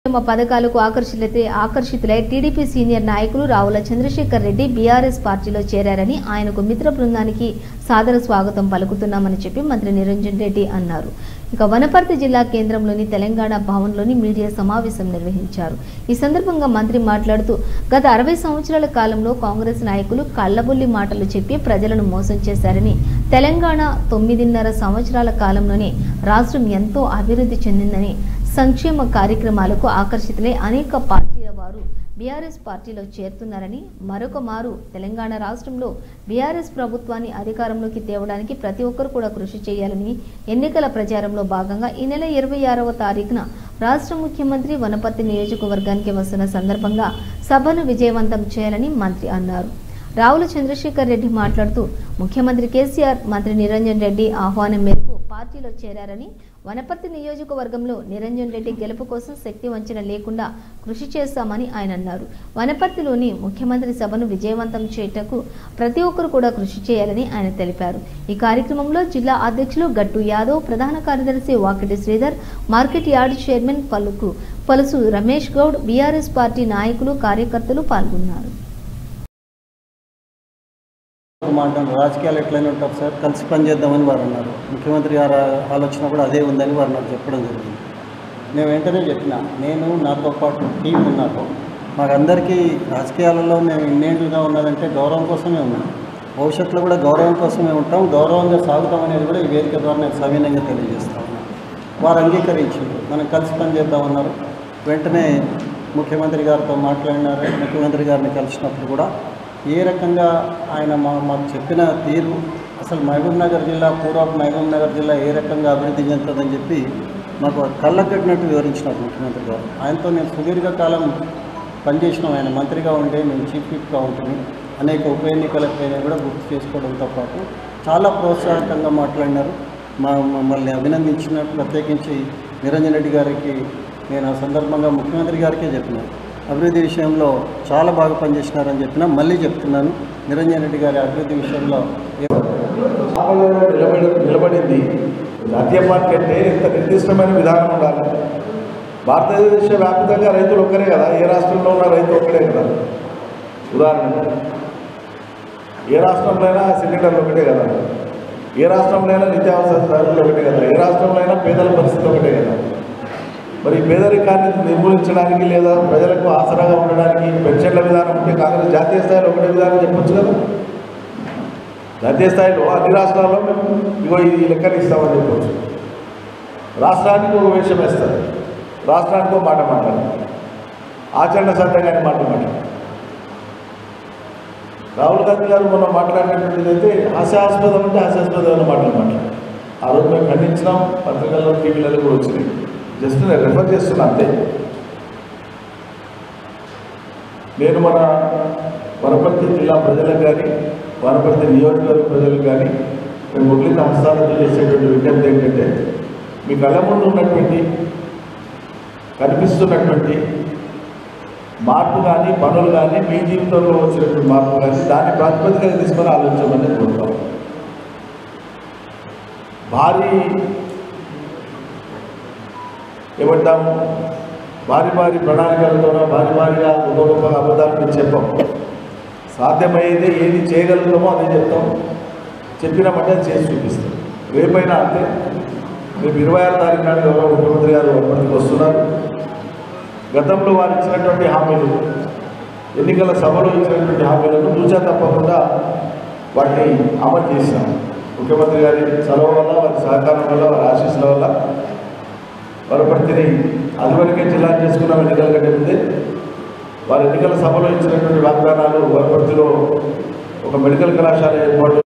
తమ పథకాలకు ఆకర్షితులై ఆకర్షితులై టీడీపీ సీనియర్ నాయకులు రావుల చంద్రశేఖర్ రెడ్డి బీఆర్ఎస్ పార్టీలో చేరారని ఆయనకు మిత్ర బృందానికి సాదర స్వాగతం పలుకుతున్నామని చెప్పి మంత్రి నిరంజన్ రెడ్డి అన్నారు ఇక వనపర్తి జిల్లా కేంద్రంలోని తెలంగాణ భవన్లోని మీడియా సమావేశం నిర్వహించారు ఈ సందర్భంగా మంత్రి మాట్లాడుతూ గత అరవై సంవత్సరాల కాలంలో కాంగ్రెస్ నాయకులు కళ్ళబుల్లి మాటలు చెప్పి ప్రజలను మోసం చేశారని తెలంగాణ తొమ్మిదిన్నర సంవత్సరాల కాలంలోనే రాష్ట్రం ఎంతో అభివృద్ధి చెందిందని సంక్షేమ కార్యక్రమాలకు ఆకర్షితులై అనేక పార్టీల వారు బీఆర్ఎస్ పార్టీలో చేరుతున్నారని మరొక మారు తెలంగాణ రాష్ట్రంలో బీఆర్ఎస్ ప్రభుత్వాన్ని అధికారంలోకి తేవడానికి ప్రతి ఒక్కరు కూడా కృషి చేయాలని ఎన్నికల ప్రచారంలో భాగంగా ఈ నెల ఇరవై ఆరవ తారీఖున రాష్ట్ర ముఖ్యమంత్రి వనపర్తి నియోజకవర్గానికి వస్తున్న సందర్భంగా సభను విజయవంతం చేయాలని మంత్రి అన్నారు రావుల చంద్రశేఖర్ రెడ్డి మాట్లాడుతూ ముఖ్యమంత్రి కేసీఆర్ మంత్రి నిరంజన్ రెడ్డి ఆహ్వానం మేరకు పార్టీలో చేరారని వనపర్తి నియోజకవర్గంలో నిరంజన్ రెడ్డి గెలుపు కోసం శక్తి వంచన లేకుండా కృషి చేస్తామని ఆయన అన్నారు వనపర్తిలోని ముఖ్యమంత్రి సభను విజయవంతం చేయటకు ప్రతి ఒక్కరు కూడా కృషి చేయాలని ఆయన తెలిపారు ఈ కార్యక్రమంలో జిల్లా అధ్యక్షులు గట్టు యాదవ్ ప్రధాన కార్యదర్శి Vakiti Sridhar market yard chairman పలుకు పలుసు రమేష్ గౌడ్ బీఆర్ఎస్ పార్టీ నాయకులు కార్యకర్తలు పాల్గొన్నారు మాట రాజకీయాలు ఎట్లయినా ఉంటారు సార్ కలిసి పనిచేద్దామని వారు అన్నారు ముఖ్యమంత్రి గారు ఆలోచన కూడా అదే ఉందని వారు నాకు చెప్పడం జరిగింది నేను వెంటనే చెప్పిన నేను నాతో పాటు టీం ఉన్నారు మాకందరికీ రాజకీయాలలో మేము ఇన్నేళ్ళుగా ఉన్నదంటే గౌరవం కోసమే ఉన్నాం భవిష్యత్తులో కూడా గౌరవం కోసమే ఉంటాం గౌరవంగా సాగుతాం అనేది కూడా ఈ వేదిక ద్వారా నేను సవినయంగా తెలియజేస్తా ఉన్నాను వారు అంగీకరించారు మనం కలిసి పనిచేద్దామన్నారు వెంటనే ముఖ్యమంత్రి గారితో మాట్లాడినారు ముఖ్యమంత్రి గారిని కలిసినప్పుడు కూడా ఏ రకంగా ఆయన మా మాకు చెప్పిన తీరు అసలు మహబూబ్ నగర్ జిల్లా పూర్వపు మహబూబ్ నగర్ జిల్లా ఏ రకంగా అభివృద్ధి చెందుతుందని చెప్పి మాకు కళ్ళకట్టినట్టు వివరించినారు ముఖ్యమంత్రి గారు ఆయనతో నేను సుదీర్ఘకాలం పనిచేసినాం ఆయన మంత్రిగా ఉండే నేను చీఫ్ విప్గా ఉంటుంది అనేక ఉప ఎన్నికలపైన కూడా గుర్తు చేసుకోవడంతో పాటు చాలా ప్రోత్సాహకంగా మాట్లాడినారు మా మమ్మల్ని అభినందించినట్టు ప్రత్యేకించి నిరంజన్ రెడ్డి గారికి నేను ఆ సందర్భంగా ముఖ్యమంత్రి గారికే చెప్పినాను అభివృద్ధి విషయంలో చాలా బాగా పనిచేసినారని చెప్పినా మళ్ళీ చెప్తున్నాను నిరంజన్ రెడ్డి గారి అభివృద్ధి విషయంలో ఏ- ఆపదలో నిలబడి నిలబడింది జాతీయ పార్టీ అంటే ఇంత నిర్దిష్టమైన విధానం ఉండాలి భారతదేశ వ్యాప్తంగా రైతులు ఒక్కరే కదా ఏ రాష్ట్రంలో ఉన్న రైతు ఒక్కడే కదా ఉదాహరణ ఏ రాష్ట్రంలో అయినా సిలిండర్లు ఒకటే కదా ఏ రాష్ట్రంలో అయినా నిత్యావసర సరుకులు ఒకటే కదా ఏ రాష్ట్రంలో అయినా పేదల పరిస్థితి ఒకటే కదా మరి ఈ పేదరికాన్ని నిర్మూలించడానికి లేదా ప్రజలకు ఆసరాగా ఉండడానికి పెన్షన్ల విధానం ఉంటే కాంగ్రెస్ జాతీయ స్థాయిలో ఒకటే విధానం చెప్పొచ్చు కదా జాతీయ స్థాయిలో అన్ని రాష్ట్రాల్లో మేము ఇగో ఈ లెక్కలు ఇస్తామని చెప్పవచ్చు రాష్ట్రానికి ఒక వేషం వేస్తారు రాష్ట్రానికి ఒక మాట మాట్లాడతారు ఆచరణ సంతంగానే మాట మాట్లాడతారు రాహుల్ గాంధీ గారు మొన్న మాట్లాడినటువంటిది అయితే హాస్యాస్పదం అంటే హాస్యాస్పదమైన మాటలు మాట్లాడారు ఆ రోజు మేము ఖండించినాం పత్రికల్లో టీవీలలో కూడా వచ్చినాయి జస్ట్ నేను రెఫర్ చేస్తున్నా అంతే నేను మన వనపర్తి జిల్లా ప్రజలకు కానీ వనపర్తి నియోజకవర్గ ప్రజలకు కానీ మేము మురళి హస్తాలతో చేసేటువంటి విజ్ఞప్తి ఏంటంటే మీ కళ్ళ ముందు ఉన్నటువంటి కనిపిస్తున్నటువంటి మార్పు కానీ పనులు కానీ మీ జీవితంలో వచ్చినటువంటి మార్పు కానీ దాన్ని ప్రాతిపదికగా తీసుకొని ఆలోచించమని కోరుతాం భారీ ఏమంటాము భారీ భారీ ప్రణాళికలతోనో భారీ భారీగా గొప్ప గొప్ప అబద్ధాలు మేము చెప్పాం సాధ్యమయ్యేది ఏది చేయగలుగుతామో అదే చెప్తాం చెప్పినామంటే అది చేసి చూపిస్తాం రేపైనా అంతే రేపు ఇరవై ఆరు తారీఖు నాడు గౌరవ ముఖ్యమంత్రి గారు అప్పటికి వస్తున్నారు గతంలో వారు ఇచ్చినటువంటి హామీలు ఎన్నికల సభలో ఇచ్చినటువంటి హామీలను తూచా తప్పకుండా వాటిని అమలు చేశాం ముఖ్యమంత్రి గారి చొరవ వల్ల వారి సహకారం వల్ల వారి ఆశీస్సుల వల్ల వనపర్తిని అదివరకే జిల్లా చేసుకున్నాం ఎన్నికల కంటే ముందే వారి ఎన్నికల సభలో ఇచ్చినటువంటి వాగ్దానాలు వనపర్తిలో ఒక మెడికల్ కళాశాల ఏర్పాటు